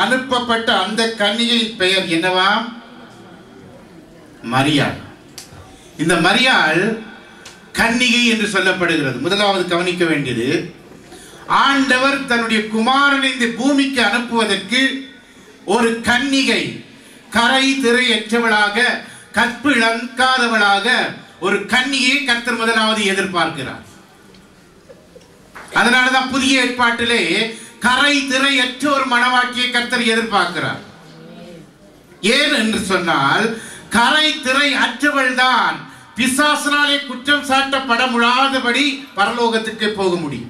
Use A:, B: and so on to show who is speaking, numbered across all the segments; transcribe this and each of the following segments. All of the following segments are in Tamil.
A: அனுப்பப்பட்ட அந்த கன்னிகையின் பெயர் என்னவாம் மரியாள் இந்த மரியாள் கன்னிகை என்று சொல்லப்படுகிறது முதலாவது கவனிக்க வேண்டியது ஆண்டவர் தன்னுடைய குமாரனை இந்த பூமிக்கு அனுப்புவதற்கு ஒரு கன்னிகை கரை திரையற்றவளாக கற்பு இழக்காதவளாக ஒரு கன்னியை கர்த்தர் முதலாவது எதிர்பார்க்கிறார் அதனாலதான் புதிய ஏற்பாட்டிலே கரை திரையற்ற ஒரு மணவாட்டியை கர்த்தர் எதிர்பார்க்கிறார் ஏன் என்று சொன்னால் கரை திரை அற்றவள் தான் பிசாசனாலே குற்றம் சாட்டப்பட முடியாதபடி பரலோகத்துக்கு போக முடியும்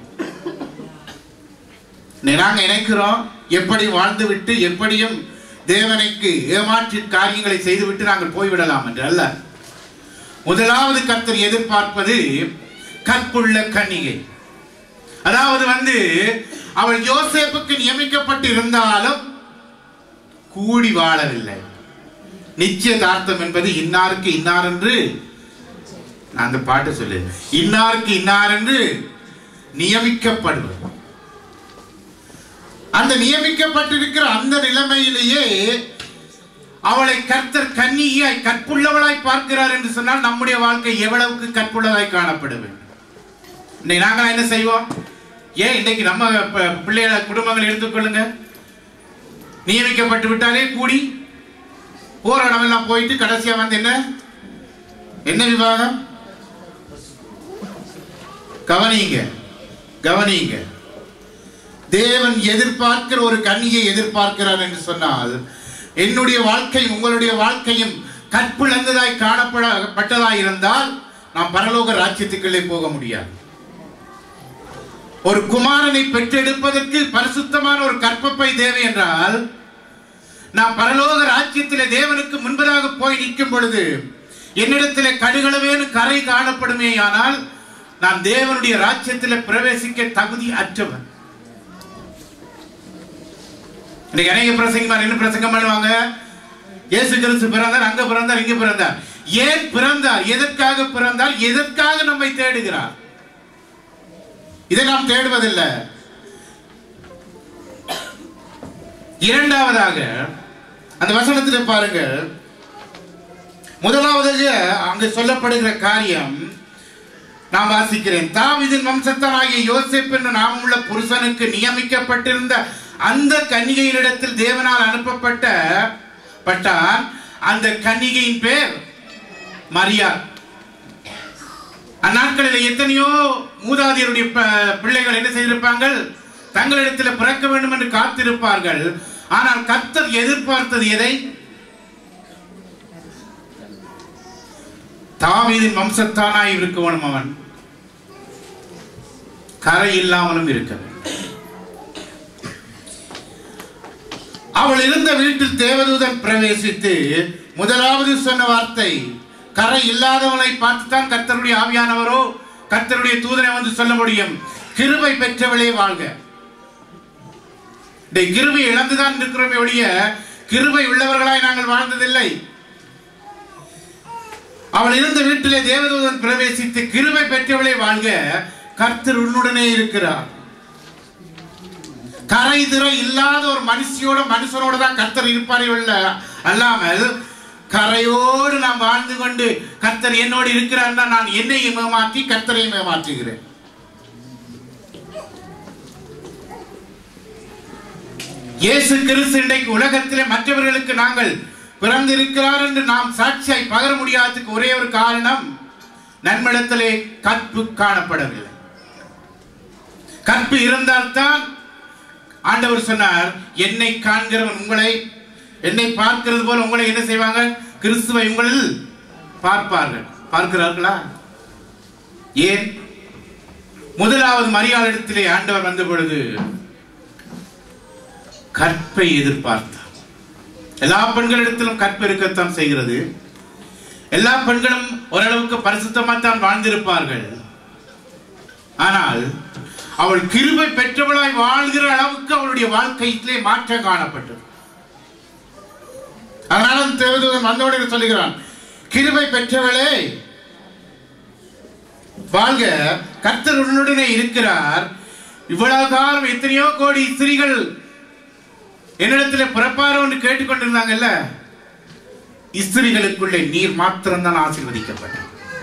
A: நாங்க நினைக்கிறோம் எப்படி வாழ்ந்துவிட்டு எப்படியும் தேவனைக்கு ஏமாற்றி காரியங்களை செய்துவிட்டு நாங்கள் போய்விடலாம் என்று அல்ல முதலாவது கர்த்தர் எதிர்பார்ப்பது கற்புள்ள கன்னிகை அதாவது வந்து அவள் யோசேப்புக்கு நியமிக்கப்பட்டு இருந்தாலும் கூடி வாழவில்லை நிச்சயதார்த்தம் என்பது இன்னாருக்கு இன்னார் என்று நான் அந்த பாட்டு சொல்லு இன்னாருக்கு இன்னார் என்று நியமிக்கப்படுவது அந்த நியமிக்கப்பட்டிருக்கிற அந்த நிலைமையிலேயே அவளை கர்த்தர் கன்னியாய் கற்புள்ளவளாய் பார்க்கிறார் என்று சொன்னால் நம்முடைய வாழ்க்கை எவ்வளவுக்கு கற்புள்ளதாய் காணப்பட வேண்டும் இன்னைக்கு நாங்கள் என்ன செய்வோம் ஏன் இன்னைக்கு நம்ம ப- பிள்ளைகளை குடும்பங்களை எடுத்துக்கொள்ளுங்க நியமிக்கப்பட்டு விட்டாலே கூடி போற இடமெல்லாம் போயிட்டு கடைசியா வந்து என்ன என்ன விவாதம் கவனிங்க கவனிங்க தேவன் எதிர்பார்க்கிற ஒரு கன்னியை எதிர்பார்க்கிறார் என்று சொன்னால் என்னுடைய வாழ்க்கையும் உங்களுடைய வாழ்க்கையும் கற்பிழந்ததாய் காணப்படப்பட்டதாய் இருந்தால் நாம் பரலோக ராஜ்யத்துக்குள்ளே போக முடியாது ஒரு குமாரனை பெற்றெடுப்பதற்கு பரிசுத்தமான ஒரு கற்பப்பை தேவை என்றால் நாம் பரலோக ராஜ்யத்திலே தேவனுக்கு முன்பதாக போய் நிற்கும் பொழுது என்னிடத்திலே கடுகளவேனு கரை காணப்படுமே ஆனால் நான் தேவனுடைய ராஜ்யத்திலே பிரவேசிக்க தகுதி அற்றவன் இன்னைக்கு அநேக பிரசங்கமார் என்ன பிரசங்கம் பண்ணுவாங்க இயேசு கிறிஸ்து பிறந்தார் அங்க பிறந்தார் இங்க பிறந்தார் ஏன் பிறந்தார் எதற்காக பிறந்தார் எதற்காக நம்மை தேடுகிறார் இதை நாம் தேடுவதில்லை இரண்டாவதாக அந்த வசனத்தில் பாருங்க முதலாவதாக அங்கு சொல்லப்படுகிற காரியம் நான் வாசிக்கிறேன் தாவீதின் வம்சத்தானாகிய யோசேப் என்ற நாமமுள்ள புருஷனுக்கு நியமிக்கப்பட்டிருந்த அந்த கன்னிகையினிடத்தில் தேவனால் அனுப்பப்பட்ட பட்டான் அந்த கன்னிகையின் பேர் மரியா அந்நாட்களில் எத்தனையோ மூதாதையருடைய ப- பிள்ளைகள் என்ன செய்திருப்பார்கள் தங்களிடத்தில் பிறக்க வேண்டும் என்று காத்திருப்பார்கள் ஆனால் கர்த்தர் எதிர்பார்த்தது எதை தாவீதின் வம்சத்தானாய் இருக்க வேணும் அவன் கரை இல்லாமலும் இருக்க வேண்டும் அவள் இருந்த வீட்டில் தேவதூதன் பிரவேசித்து முதலாவது சொன்ன வார்த்தை கரை இல்லாதவனை பார்த்துத்தான் கர்த்தருடைய ஆவியானவரோ கர்த்தருடைய தூதனை வந்து சொல்ல முடியும் கிருபை பெற்றவளே வாழ்க இந்த கிருபை இழந்துதான் இருக்கிறோமே ஒழிய கிருபை உள்ளவர்களாய் நாங்கள் வாழ்ந்ததில்லை அவள் இருந்த வீட்டிலே தேவதூதன் பிரவேசித்து கிருபை பெற்றவளே வாழ்க கர்த்தர் உன்னுடனே இருக்கிறார் கரை திரை இல்லாத ஒரு மனுஷியோட மனுஷனோட தான் கர்த்தர் இருப்பாரே உள்ள அல்லாமல் கரையோடு நாம் வாழ்ந்து கொண்டு கர்த்தர் என்னோடு இருக்கிறார்னா நான் என்னையும் ஏமாற்றி கர்த்தரையும் ஏமாற்றுகிறேன் இயேசு கிறிஸ்து இன்றைக்கு உலகத்திலே மற்றவர்களுக்கு நாங்கள் பிறந்திருக்கிறார் என்று நாம் சாட்சியாய் பகர முடியாததுக்கு ஒரே ஒரு காரணம் நன்மிடத்திலே கற்பு காணப்படவில்லை கற்பு இருந்தால்தான் ஆண்டவர் சொன்னார் என்னை காண்கிறவன் உங்களை என்னை பார்க்கிறது போல உங்களை என்ன செய்வாங்க கிறிஸ்துவை உங்களில் பார்ப்பார்கள் பார்க்கிறார்களா ஏன் முதலாவது மரியாளிடத்திலே ஆண்டவர் வந்த பொழுது கற்பை எதிர்பார்த்தார் எல்லா பெண்களிடத்திலும் கற்பு இருக்கத்தான் செய்கிறது எல்லா பெண்களும் ஓரளவுக்கு பரிசுத்தமாத்தான் வாழ்ந்திருப்பார்கள் ஆனால் அவள் கிருபை பெற்றவளாய் வாழ்கிற அளவுக்கு அவளுடைய வாழ்க்கையிலே மாற்றம் காணப்பட்டது அதனால அந்த தேவதூதன் வந்தவுடனே சொல்லுகிறான் கிருபை பெற்றவளே வாழ்க கர்த்தர் உன்னுடனே இருக்கிறார் இவ்வளவு காலம் எத்தனையோ கோடி ஸ்திரீகள் என்னிடத்தில் பிறப்பாரோ என்று கேட்டுக்கொண்டிருந்தாங்கல்ல இஸ்திரிகளுக்குள்ளே நீர் மாத்திரம்தான் ஆசீர்வதிக்கப்பட்ட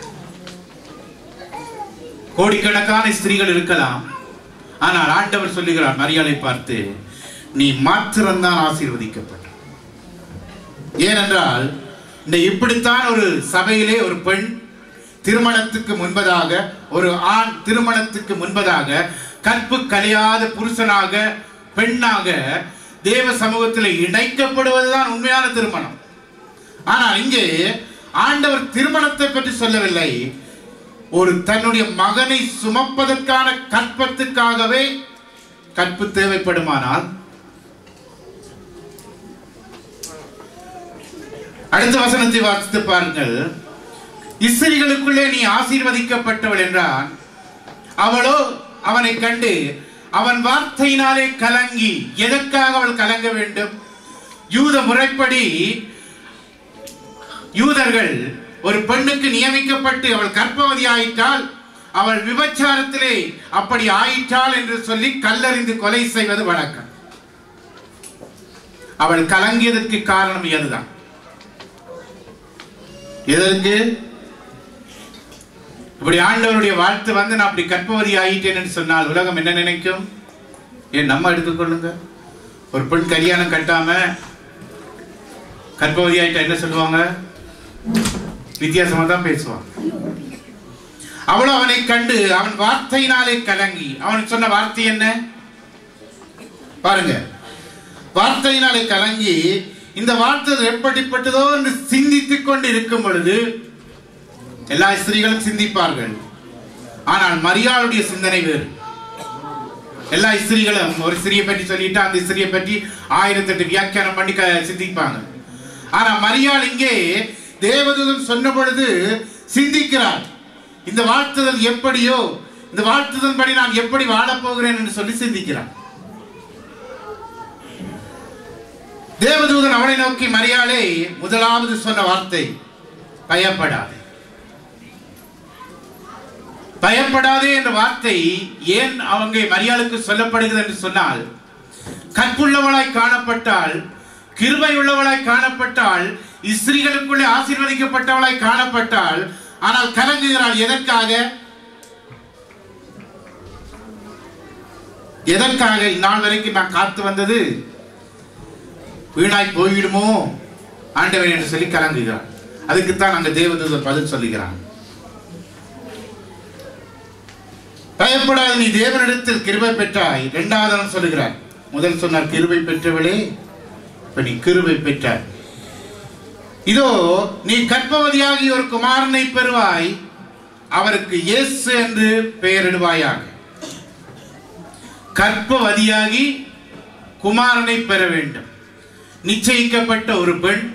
A: கோடிக்கணக்கான ஸ்திரீகள் இருக்கலாம் ஆனால் ஆண்டவர் சொல்லுகிறார் மரியாதை பார்த்து நீ மாத்திரம்தான் ஆசீர்வதிக்கப்பட்ட ஏனென்றால் இந்த இப்படித்தான் ஒரு சபையிலே ஒரு பெண் திருமணத்துக்கு முன்பதாக ஒரு ஆண் திருமணத்துக்கு முன்பதாக கற்பு கலையாத புருஷனாக பெண்ணாக தேவ சமூகத்தில் இணைக்கப்படுவதுதான் உண்மையான திருமணம் ஆனால் இங்கே ஆண்டவர் திருமணத்தை பற்றி சொல்லவில்லை ஒரு தன்னுடைய மகனை சுமப்பதற்கான கற்பத்துக்காகவே கற்பு தேவைப்படுமானால் அடுத்த வசனத்தை வாசித்து பாருங்கள் இஸ்திரிகளுக்குள்ளே நீ ஆசீர்வதிக்கப்பட்டவள் என்றான் அவளோ அவனை கண்டு அவன் வார்த்தையினாலே கலங்கி எதற்காக அவள் கலங்க வேண்டும் யூத முறைப்படி யூதர்கள் ஒரு பெண்ணுக்கு நியமிக்கப்பட்டு அவள் கர்ப்பவதி ஆயிட்டால் அவள் விபச்சாரத்திலே அப்படி ஆயிற்றாள் என்று சொல்லி கல்லறிந்து கொலை செய்வது வழக்கம் அவள் கலங்கியதற்கு காரணம் இதுதான் எதற்கு இப்படி ஆண்டவருடைய வாழ்த்து வந்து நான் அப்படி கற்பவதி ஆயிட்டேன்னு சொன்னால் உலகம் என்ன நினைக்கும் ஏன் நம்ம எடுத்துக்கொள்ளுங்க ஒரு பெண் கல்யாணம் கட்டாம கற்பவதி ஆயிட்டா என்ன சொல்லுவாங்க வித்தியாசமா தான் பேசுவான் அவளும் அவனை கண்டு அவன் வார்த்தையினாலே கலங்கி அவன் சொன்ன வார்த்தை என்ன பாருங்க வார்த்தையினாலே கலங்கி இந்த வார்த்தை எப்படிப்பட்டதோ என்று சிந்தித்துக் கொண்டு இருக்கும் பொழுது எல்லா ஸ்திரீகளும் சிந்திப்பார்கள் ஆனால் மரியாளுடைய சிந்தனை வேறு எல்லா ஸ்திரீகளும் ஒரு ஸ்திரியை பற்றி சொல்லிட்டு அந்த ஸ்திரியை பற்றி ஆயிரத்தெட்டு வியாக்கியானம் பண்ணி க- சிந்திப்பாங்க ஆனா மரியாள் இங்கே தேவதூதன் சொன்ன பொழுது சிந்திக்கிறார் இந்த வாழ்த்துதல் எப்படியோ இந்த வாழ்த்துதல் படி நான் எப்படி வாழப் போகிறேன் என்று சொல்லி சிந்திக்கிறார் தேவதூதன் அவளை நோக்கி மரியாளே முதலாவது சொன்ன வார்த்தை பயப்படாதே பயப்படாதே என்ற வார்த்தை ஏன் அவங்க மரியாளுக்கு சொல்லப்படுகிறது என்று சொன்னால் கற்புள்ளவளாய் காணப்பட்டால் கிருபை உள்ளவளாய் காணப்பட்டால் இஸ்திரிகளுக்குள்ளே ஆசீர்வதிக்கப்பட்டவளாய் காணப்பட்டால் ஆனால் கலங்குகிறாள் எதற்காக எதற்காக இந்நாள் வரைக்கும் நான் காத்து வந்தது வீணாய் போய்விடுமோ ஆண்டவர் என்று சொல்லி கலங்குகிறார் அதுக்குத்தான் அங்க தேவதூதர் பதில் சொல்லுகிறான் பயப்படாத நீ தேவனிடத்தில் கிருபை பெற்றாய் இரண்டாவது சொல்லுகிறார் முதல் சொன்னார் கிருபை பெற்றவளே இப்ப நீ கிருபை பெற்றாய் இதோ நீ கற்பவதியாகி ஒரு குமாரனை பெறுவாய் அவருக்கு இயேசு என்று பெயரிடுவாயாக கற்பவதியாகி குமாரனை பெற வேண்டும் நிச்சயிக்கப்பட்ட ஒரு பெண்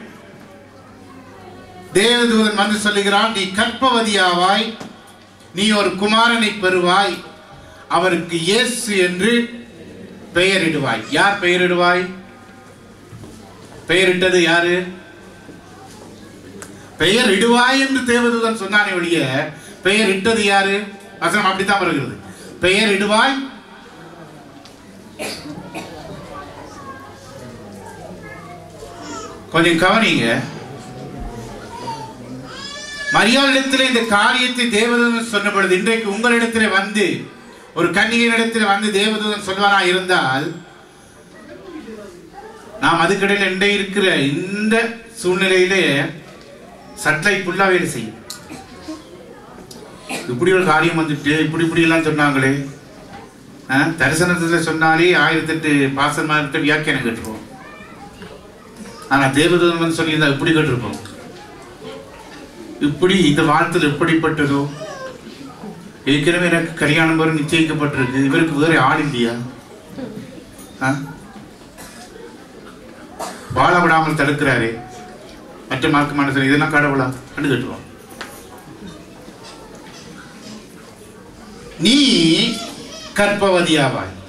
A: தேவதூதன் வந்து சொல்லுகிறான் நீ கற்பவதியாவாய் நீ ஒரு குமாரனை பெறுவாய் அவருக்கு இயேசு என்று பெயரிடுவாய் யார் பெயரிடுவாய் பெயரிட்டது யாரு பெயர் இடுவாய் என்று தேவதூதன் சொன்னானே ஒழிய பெயர் இட்டது யாரு வசனம் அப்படித்தான் வருகிறது பெயர் இடுவாய் கொஞ்சம் கவனிங்க மரியாளிடத்தில் இந்த காரியத்தை தேவதூதன் சொன்ன பொழுது இன்றைக்கு உங்களிடத்தில் வந்து ஒரு கன்னிகையிடத்தில் வந்து தேவதூதன் சொல்வாரா இருந்தால் நாம் அதுக்கிடையில் இன்றை இருக்கிற இந்த சூழ்நிலையிலே சட்டை ஃபுல்லா வேலை செய்யும் இப்படி ஒரு காரியம் வந்துட்டு இப்படி இப்படி எல்லாம் சொன்னாங்களே ஆ, தரிசனத்துல சொன்னாலே ஆயிரத்தெட்டு பாசமாக வியாக்கியானம் கேட்டுருவோம் ஆனா தேவதூதன் வந்து சொல்லியிருந்தா இப்படி கேட்டிருப்போம் இப்படி இந்த வாழ்த்தில் எப்படிப்பட்டதோ ஏற்கனவே எனக்கு கல்யாணம் வரும் நிச்சயிக்கப்பட்டிருக்கு இவருக்கு வேற ஆள் இல்லையா ஆ? வாழ விடாமல் தடுக்கிறாரே மற்ற மார்க்க மனசில் இதெல்லாம் கடவுளா கண்டு கட்டுவோம் நீ கற்பவதியாவாய்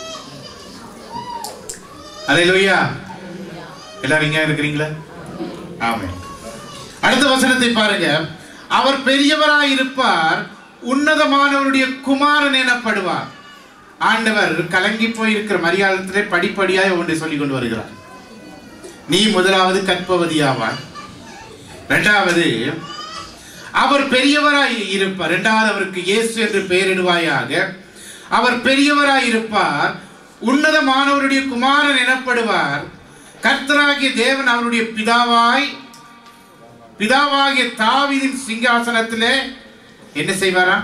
A: அலையிலோயா எல்லாரும் இங்க இருக்கிறீங்களா ஆமே அடுத்த வசனத்தை பாருங்க அவர் பெரியவராய் இருப்பார் உன்னதமானவருடைய குமாரன் எனப்படுவார் ஆண்டவர் கலங்கி போயிருக்கிற மரியாதத்திலே படிப்படியாக ஒன்றை சொல்லிக் கொண்டு வருகிறார் நீ முதலாவது கற்பவதியாவார் இரண்டாவது அவர் பெரியவராய் இருப்பார் இரண்டாவது அவருக்கு இயேசு என்று பெயரிடுவாயாக அவர் பெரியவராய் இருப்பார் உன்னதமானவருடைய குமாரன் எனப்படுவார் கர்த்தராகிய தேவன் அவருடைய பிதாவாய் பிதாவாகிய தாவீதின் சிங்காசனத்திலே என்ன செய்வாரா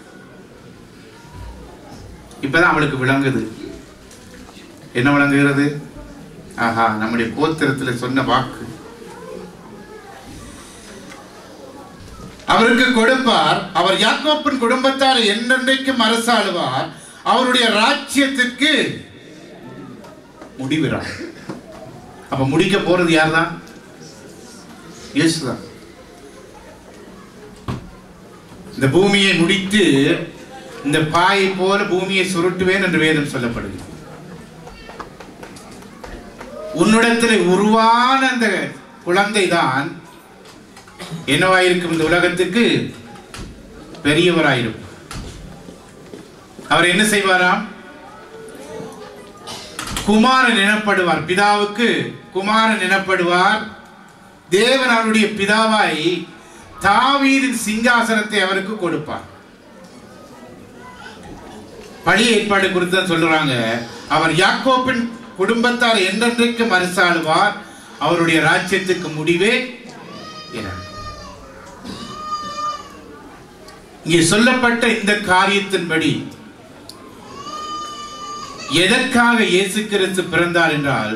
A: இப்பதான் அவளுக்கு விளங்குது என்ன விளங்குகிறது ஆஹா நம்முடைய கோத்திரத்துல சொன்ன வாக்கு அவருக்கு கொடுப்பார் அவர் யாக்கோப்பின் குடும்பத்தார் என்றென்றைக்கும் அரசாளுவார் அவருடைய ராஜ்யத்திற்கு முடிவிறார் அப்ப முடிக்க போறது யார்தான் இயேசுதான் இந்த பூமியை முடித்து இந்த பாயை போல பூமியை சுருட்டுவேன் என்று வேதம் சொல்லப்படுகிறது உன்னிடத்தில் உருவான அந்த குழந்தை தான் என்னவாயிருக்கும் இந்த உலகத்துக்கு பெரியவராயிருக்கும் அவர் என்ன செய்வாராம் குமாரன் எனப்படுவார் பிதாவுக்கு குமாரன் எனப்படுவார் தேவன் அவருடைய பிதாவாய் தாவீதின் சிங்காசனத்தை அவருக்கு கொடுப்பார் பழைய ஏற்பாடு குறித்து தான் சொல்றாங்க அவர் யாக்கோப்பின் குடும்பத்தார் என்றென்றைக்கும் அரசாளுவார் அவருடைய ராஜ்யத்துக்கு முடிவே இராது. இங்கே சொல்லப்பட்ட இந்த காரியத்தின்படி எதற்காக இயேசு கிறிஸ்து பிறந்தார் என்றால்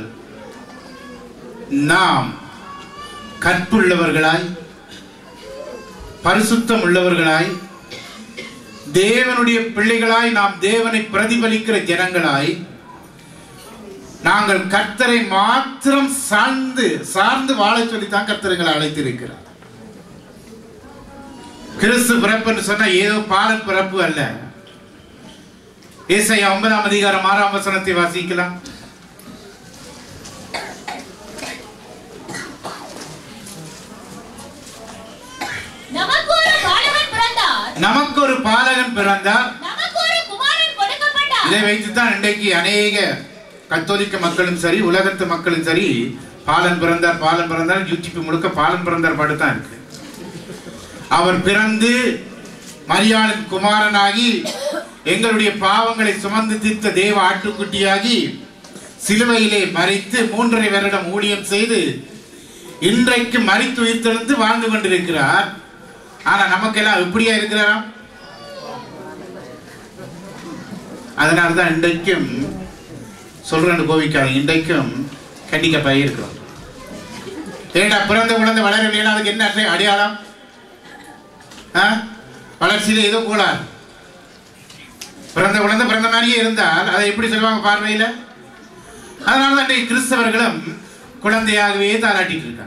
A: நாம் கற்புள்ளவர்களாய் பரிசுத்தம் உள்ளவர்களாய் தேவனுடைய பிள்ளைகளாய் நாம் தேவனை பிரதிபலிக்கிற ஜனங்களாய் நாங்கள் கர்த்தரை மாத்திரம் சார்ந்து சார்ந்து வாழச் சொல்லித்தான் கர்த்தர்களை அழைத்திருக்கிறார் கிறிஸ்து பிறப்பு என்று சொன்னா ஏதோ பாலன் பிறப்பு அல்ல ஏசாயா ஒன்பதாம் அதிகாரம் ஆறாம் வசனத்தை வாசிக்கலாம்
B: நமக்கு ஒரு பாலகன் பிறந்தார்
A: நமக்கு ஒரு பாலகன் பிறந்தார்
B: நமக்கு ஒரு குமாரன் கொடுக்கப்பட்டார்
A: இதை வைத்துத்தான் இன்றைக்கு அநேக கத்தோலிக்க மக்களும் சரி உலகத்து மக்களும் சரி பாலன் பிறந்தார் பாலன் பிறந்தார் யூடியூப் முழுக்க பாலன் பிறந்தார் பாட்டு தான் இருக்கு அவர் பிறந்து மரியாளின் குமாரனாகி எங்களுடைய பாவங்களை சுமந்து தீர்த்த தேவ ஆட்டுக்குட்டியாகி சிலுவையிலே மறித்து மூன்றரை வருடம் ஊழியம் செய்து இன்றைக்கு மறித்து உயிர்த்தெழுந்து வாழ்ந்து கொண்டிருக்கிறார் ஆனா நமக்கெல்லாம் எப்படியா இருக்கிறாராம் அதனால்தான் இன்றைக்கும் சொல்றேன்னு கோவிக்காதீங்க இன்றைக்கும் கண்டிக்கப்பா இருக்கிறோம் ஏண்டா பிறந்த குழந்தை வளரலையா அதுக்கு என்ன அர்த்தம்? அடையாளம் ஆ? வளர்ச்சியில ஏதோ கோளாறு பிறந்த குழந்தை பிறந்த மாதிரியே இருந்தால் அதை எப்படி சொல்லுவாங்க பார்வையில அதனால தான் இன்றைக்கு கிறிஸ்தவர்களும் குழந்தையாகவே தாளாட்டிட்டு இருக்காங்க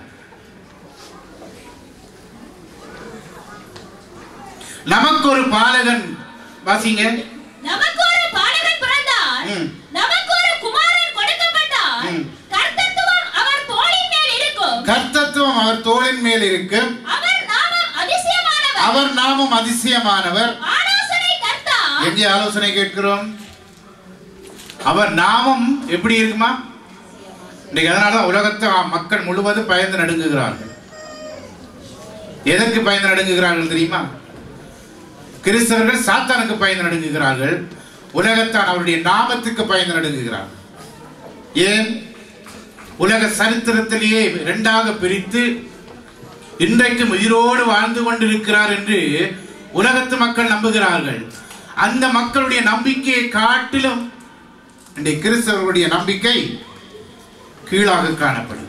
A: நமக்கு ஒரு பாலகன் வாசிங்க
B: நமக்கு ஒரு பாலகன் பிறந்தார்
A: ம்.
B: நமக்கு ஒரு குமாரன் கொடுக்கப்பட்டார்
A: ம்.
B: கர்த்தத்துவம் அவர் தோளின் மேல் இருக்கும்
A: கர்த்தத்துவம் அவர் தோளின் மேல் இருக்கும்
B: அவர் நாமம் அதிசயமானவர்
A: அவர் நாமம் அதிசயமானவர்
B: ஆலோசனை கர்த்தா
A: எங்கே ஆலோசனை கேட்கிறோம் அவர் நாமம் எப்படி இருக்குமா இன்னைக்கு அதனாலதான் உலகத்தை மக்கள் முழுவதும் பயந்து நடுங்குகிறார்கள் எதற்கு பயந்து நடுங்குகிறார்கள் தெரியுமா கிறிஸ்தவர்கள் சாத்தானுக்கு பயந்து நடுங்குகிறார்கள் உலகத்தான் அவருடைய நாமத்துக்கு பயந்து நடுங்குகிறார்கள் ஏன் உலக சரித்திரத்திலேயே இரண்டாக பிரித்து இன்றைக்கும் உயிரோடு வாழ்ந்து கொண்டிருக்கிறார் என்று உலகத்து மக்கள் நம்புகிறார்கள் அந்த மக்களுடைய நம்பிக்கையை காட்டிலும் இன்றைய கிறிஸ்தவர்களுடைய நம்பிக்கை கீழாக காணப்படுது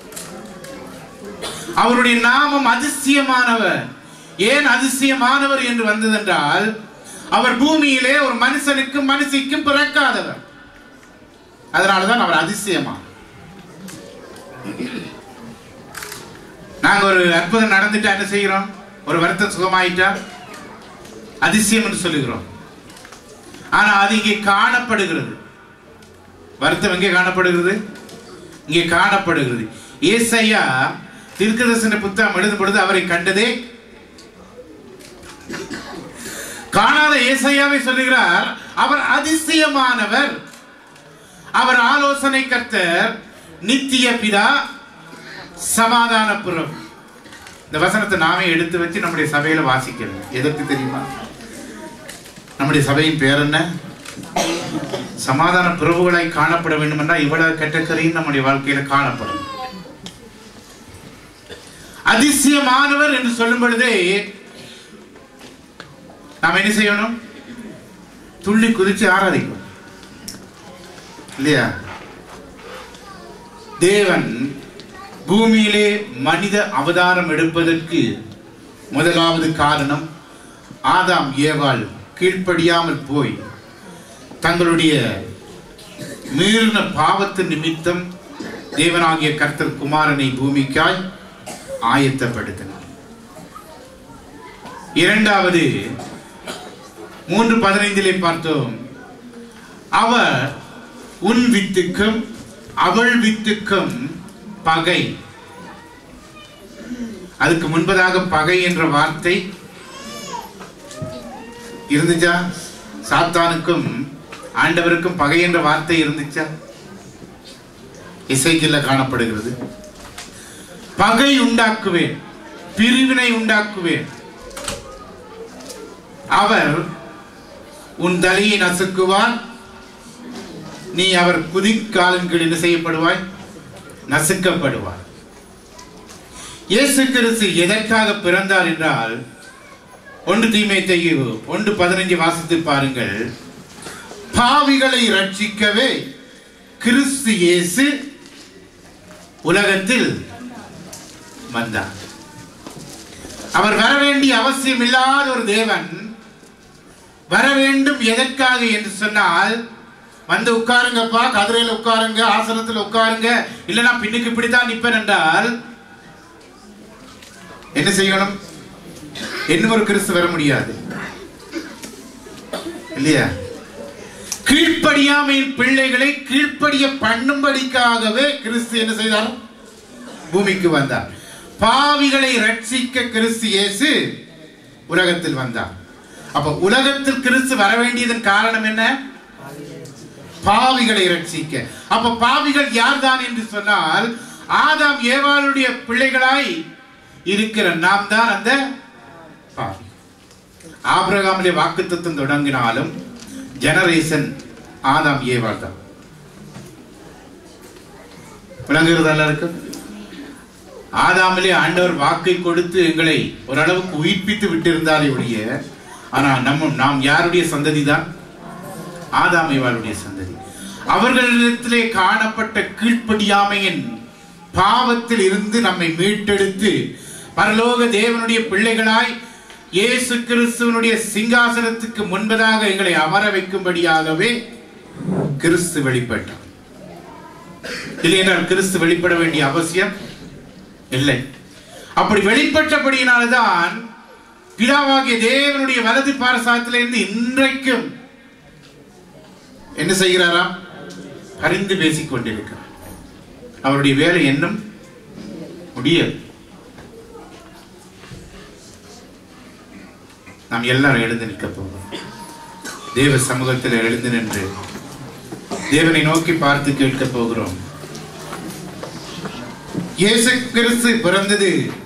A: அவருடைய நாமம் அதிசயமானவர் ஏன் அதிசயமானவர் என்று வந்ததென்றால் அவர் பூமியிலே ஒரு மனுஷனுக்கும் மனுஷிக்கும் பிறக்காதவர் அதனாலதான் அவர் அதிசயமானவர் நாங்க ஒரு அற்புதம் நடந்துட்டா என்ன செய்கிறோம் ஒரு வருத்தம் சுகமாயிட்டா அதிசயம் என்று சொல்லுகிறோம் ஆனா அது இங்கே காணப்படுகிறது வருத்தம் எங்கே காணப்படுகிறது இங்கே காணப்படுகிறது ஏசையா தீர்க்கதரிசன புத்தகம் எழுதும் பொழுது அவரை கண்டதே காணாத ஏசையாவை சொல்லுகிறார் அவர் அதிசயமானவர் அவர் ஆலோசனை கர்த்தர் நித்திய பிதா சமாதான புறம் இந்த வசனத்தை நாமே எடுத்து வச்சு நம்முடைய சபையில வாசிக்கிறோம் எதற்கு தெரியுமா நம்முடைய சபையின் பேர் என்ன சமாதான பிரபுகளாய் காணப்பட வேண்டும் என்றால் இவ்வளவு கெட்டக்கரையும் நம்முடைய வாழ்க்கையில காணப்படும் அதிசயமானவர் என்று சொல்லும் பொழுதே நாம் என்ன செய்யணும் துள்ளி குதிச்சு ஆராதிக்கணும் இல்லையா தேவன் பூமியிலே மனித அவதாரம் எடுப்பதற்கு முதலாவது காரணம் ஆதாம் ஏவாள் கீழ்ப்படியாமல் போய் தங்களுடைய மீறின பாவத்து நிமித்தம் தேவனாகிய கர்த்தர் குமாரனை பூமிக்காய் ஆயத்தப்படுத்தினார் இரண்டாவது மூன்று பதினைந்திலே பார்த்தோம் அவர் உன் வித்துக்கும் அவள் வித்துக்கும் பகை அதுக்கு முன்பதாக பகை என்ற வார்த்தை இருந்துச்சா சாத்தானுக்கும் ஆண்டவருக்கும் பகை என்ற வார்த்தை இருந்துச்சா இசைக்கில் காணப்படுகிறது பகை உண்டாக்குவேன் பிரிவினை உண்டாக்குவேன் அவர் உன் தலையை நசுக்குவார் நீ அவர் குதிக்காலின் கீழ் என்ன செய்யப்படுவாய் நசுக்கப்படுவார் இயேசு கிறிஸ்து எதற்காக பிறந்தார் என்றால் ஒன்று தீமை தெய்யு ஒன்று பதினைஞ்சு வாசித்து பாருங்கள் பாவிகளை ரட்சிக்கவே கிறிஸ்து இயேசு உலகத்தில் வந்தார் அவர் வர வேண்டிய அவசியம் இல்லாத ஒரு தேவன் வர வேண்டும் எதற்காக என்று சொன்னால் வந்து உட்காருங்கப்பா கதிரையில் உட்காருங்க ஆசனத்தில் உட்காருங்க இல்லைன்னா பின்னுக்கு இப்படித்தான் நிப்பேன் என்றால் என்ன செய்யணும் இன்னும் ஒரு கிறிஸ்து வர முடியாது இல்லையா கீழ்ப்படியாமையின் பிள்ளைகளை கீழ்ப்படிய பண்ணும்படிக்காகவே கிறிஸ்து என்ன செய்தார் பூமிக்கு வந்தார் பாவிகளை ரட்சிக்க கிறிஸ்து இயேசு உலகத்தில் வந்தார் அப்ப உலகத்தில் கிறிஸ்து வர வேண்டியதன் காரணம் என்ன பாவிகளை ரட்சிக்க அப்ப பாவிகள் யார்தான் என்று சொன்னால் ஆதாம் ஏவாளுடைய பிள்ளைகளாய் இருக்கிற நாம் தான் அந்த பாவி ஆபிரகாமிலே வாக்குத்தத்தம் தொடங்கினாலும் ஜெனரேஷன் ஆதாம் ஏவாள் தான் விளங்குகிறது எல்லாருக்கும் ஆதாமிலே ஆண்டவர் வாக்கை கொடுத்து எங்களை ஓரளவுக்கு உயிர்ப்பித்து விட்டிருந்தாரே ஒழிய ஆனா நம்ம நாம் யாருடைய சந்ததி தான் ஆதாம் ஏவாளுடைய சந்ததி அவர்களிடத்திலே காணப்பட்ட கீழ்ப்படியாமையின் பாவத்தில் இருந்து நம்மை மீட்டெடுத்து பரலோக தேவனுடைய பிள்ளைகளாய் இயேசு கிறிஸ்துவனுடைய சிங்காசனத்துக்கு முன்பதாக எங்களை அமர வைக்கும்படியாகவே கிறிஸ்து வெளிப்பட்டார் இல்லையென்றால் கிறிஸ்து வெளிப்பட வேண்டிய அவசியம் இல்லை அப்படி வெளிப்பட்டபடியினால்தான் பிதாவாகிய தேவனுடைய வலது பாரசாத்திலிருந்து இன்றைக்கும் என்ன செய்கிறாராம் அறிந்து பேசிக் கொண்டிருக்கிறார் அவருடைய வேலை என்னும் முடியாது நாம் எல்லாரும் எழுந்து நிற்க போகிறோம் தேவ சமூகத்தில் எழுந்து நின்று தேவனை நோக்கி பார்த்து கேட்க போகிறோம் இயேசு கிறிஸ்து பிறந்தது